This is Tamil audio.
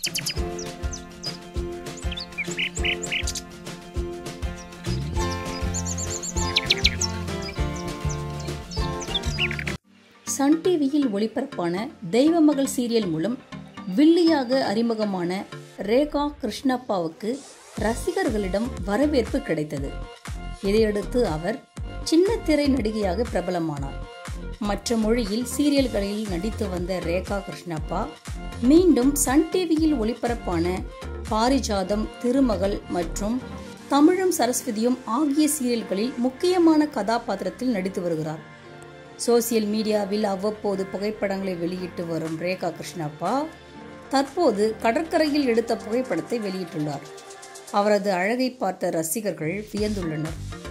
சன் டிவியில் ஒளிபரப்பான தெய்வமகள் சீரியல் மூலம் வில்லியாக அறிமுகமான ரேகா கிருஷ்ணப்பாவுக்கு ரசிகர்களிடம் வரவேற்பு கிடைத்தது இதையடுத்து அவர் சின்ன திரை நடிகையாக பிரபலமானார் மற்ற மொழியில் சீரியல்களில் நடித்து வந்த ரேகா கிருஷ்ணப்பா மீண்டும் சன் டிவியில் ஒளிபரப்பான பாரிஜாதம் திருமகள் மற்றும் தமிழும் சரஸ்வதியும் ஆகிய சீரியல்களில் முக்கியமான கதாபாத்திரத்தில் நடித்து வருகிறார் சோசியல் மீடியாவில் அவ்வப்போது புகைப்படங்களை வெளியிட்டு வரும் ரேகா கிருஷ்ணப்பா தற்போது கடற்கரையில் எடுத்த புகைப்படத்தை வெளியிட்டுள்ளார் அவரது அழகை பார்த்த ரசிகர்கள் வியந்துள்ளனர்